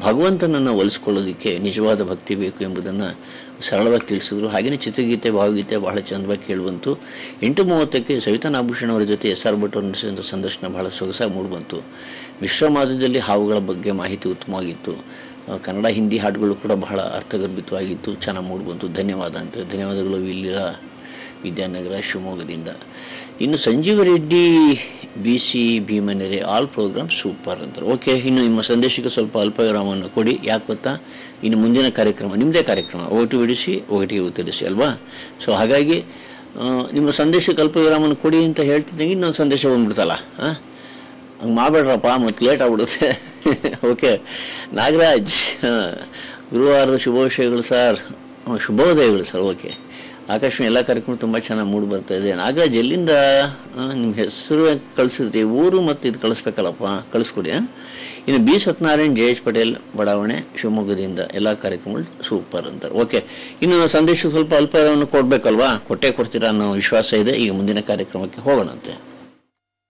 ಭಗವಂತನನ್ನು ಒಲಿಸ್ಕೊಳ್ಳೋದಕ್ಕೆ ನಿಜವಾದ ಭಕ್ತಿ ಬೇಕು ಎಂಬುದನ್ನು ಸರಳವಾಗಿ ತಿಳಿಸಿದ್ರು ಹಾಗೆಯೇ ಚಿತ್ರಗೀತೆ ಭಾವಗೀತೆ ಬಹಳ ಚಂದವಾಗಿ ಕೇಳುವಂತು ಎಂಟು ಮೂವತ್ತಕ್ಕೆ ಸವಿತಾ ನಾಭೂಷಣ್ ಅವರ ಜೊತೆ ಎಸ್ ಆರ್ ಭಟ್ ಅವರ ನಡೆಸಿದಂಥ ಸಂದರ್ಶನ ಬಹಳ ಸೊಗಸಾಗಿ ಮೂಡಿಬಂತು ಮಿಶ್ರ ಮಾಧ್ಯಮದಲ್ಲಿ ಹಾವುಗಳ ಬಗ್ಗೆ ಮಾಹಿತಿ ಉತ್ತಮವಾಗಿತ್ತು ಆ, ಕನ್ನಡ ಹಿಂದಿ ಹಾಡುಗಳು ಕೂಡ ಬಹಳ ಅರ್ಥಗರ್ಭಿತವಾಗಿತ್ತು ಚೆನ್ನಾಗಿ ಮೂಡಿಬಂತು ಧನ್ಯವಾದ ಅಂತ ಧನ್ಯವಾದಗಳು ಇಲ್ಲಿರ ವಿದ್ಯಾನಗರ ಶಿವಮೊಗ್ಗದಿಂದ ಇನ್ನು Sanjeeva Reddy B C Bhimanere all program super ಅಂತಾರೆ ಓಕೆ ಇನ್ನು ನಿಮ್ಮ ಸಂದೇಶಕ್ಕೆ ಸ್ವಲ್ಪ ಅಲ್ಪ ವಿರಾಮವನ್ನು ಕೊಡಿ ಯಾಕೆ ಗೊತ್ತಾ ಇನ್ನು ಮುಂದಿನ ಕಾರ್ಯಕ್ರಮ ನಿಮ್ಮದೇ ಕಾರ್ಯಕ್ರಮ ಒಗಟು ಬಿಡಿಸಿ ಒಗಟಿಗೆ ಉತ್ತರಿಸಿ ಅಲ್ವಾ ಸೊ ಹಾಗಾಗಿ ಆ, ನಿಮ್ಮ ಸಂದೇಶಕ್ಕೆ ಅಲ್ಪ ವಿರಾಮವನ್ನು ಕೊಡಿ ಅಂತ ಹೇಳ್ತಿದ್ದಂಗೆ ಇನ್ನೊಂದು ಸಂದೇಶ ಬಂದ್ಬಿಡ್ತಲ್ಲ ಹಾಂ ಹಂಗೆ ಮಾಡಬೇಡ್ರಪ್ಪ ಮತ್ತು ಲೇಟ್ ಆಗ್ಬಿಡುತ್ತೆ ಓಕೆ ನಾಗರಾಜ್ ಹಾಂ ಗುರುವಾರದ ಶುಭೋಶಯಗಳು ಸರ್ ಹ್ಮ್, ಶುಭೋದಯಗಳು ಸರ್ ಓಕೆ ಆಕಾಶವಾಣಿ ಎಲ್ಲ ಕಾರ್ಯಕ್ರಮ ತುಂಬ ಚೆನ್ನಾಗಿ ಮೂಡಿ ಬರ್ತಾ ಇದೆ ನಾಗರಾಜ್ ಎಲ್ಲಿಂದ ನಿಮ್ಮ ಹೆಸರು ಕಳಿಸಿದ್ರಿ ಊರು ಮತ್ತು ಇದು ಕಳಿಸ್ಬೇಕಲ್ಲಪ್ಪ ಕಳಿಸ್ಕೊಡಿ ಆ? ಇನ್ನು ಬಿ ಸತ್ಯನಾರಾಯಣ್ ಜಯೇಶ್ ಪಟೇಲ್ ಬಡಾವಣೆ ಶಿವಮೊಗ್ಗದಿಂದ ಎಲ್ಲ ಕಾರ್ಯಕ್ರಮಗಳು ಸೂಪರ್ ಅಂತಾರೆ ಓಕೆ ಇನ್ನು ಸಂದೇಶ ಸ್ವಲ್ಪ ಅಲ್ಪವನ್ನು ಕೊಡಬೇಕಲ್ವಾ ಕೊಟ್ಟೇ ಕೊಡ್ತೀರಾ ಅನ್ನೋ ವಿಶ್ವಾಸ ಇದೆ ಈಗ ಮುಂದಿನ ಕಾರ್ಯಕ್ರಮಕ್ಕೆ ಹೋಗೋಣಂತೆ